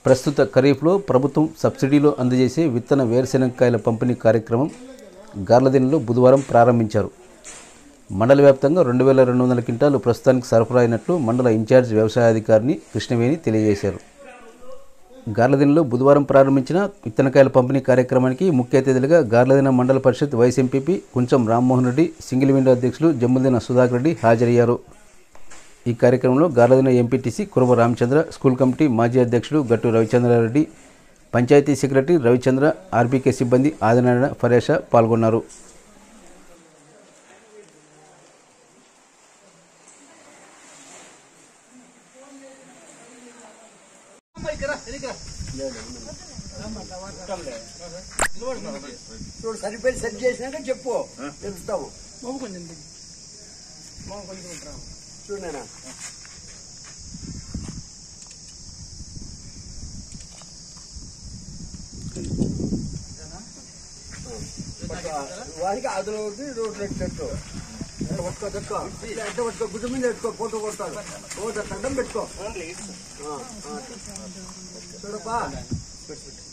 ప్రస్తుత ఖరీఫ్లో ప్రభుత్వం సబ్సిడీలో అందజేసే విత్తన వేరుశెనగకాయల పంపిణీ కార్యక్రమం గార్లదినలో బుధవారం ప్రారంభించారు మండల వ్యాప్తంగా రెండు వేల రెండు వందల క్వింటాలు ప్రస్తుతానికి సరఫరా అయినట్లు మండల ఇన్ఛార్జ్ వ్యవసాయాధికారిని కృష్ణవేణి తెలియజేశారు గార్లదినలో బుధవారం ప్రారంభించిన విత్తనకాయల పంపిణీ కార్యక్రమానికి ముఖ్య అతిథులుగా గార్లదిన మండల పరిషత్ వైస్ ఎంపీపీ కుంచం రామ్మోహన్ రెడ్డి సింగిల్ విండో అధ్యక్షులు జమ్ముదిన సుధాకర్ రెడ్డి హాజరయ్యారు ఈ కార్యక్రమంలో Garladinne MPTC Kurava Ramachandra school committee మాజీ అధ్యక్షులు గట్టు రవిచంద్రారెడ్డి పంచాయతీ సెక్రటరీ రవిచంద్ర ఆర్బీకే సిబ్బంది ఆదినారాయణ ఫరేష పాల్గొన్నారు చూడు సరిపోయి సెట్ చేసినాక చెప్పు తెలుస్తాము చూడు నాయనా. పట్టుకో. వారికి అదులో ఒకటి రోడ్లు ఎట్టు ఎట్ట పట్టుకో తెచ్చుకో ఇట్లా ఎట్ట పట్టుకో గుడ్డ మీద పెట్టుకో ఫోటో కొడతాడు ఓ అడ్డం పెట్టుకో ఆ, ఆ. చూడప్పా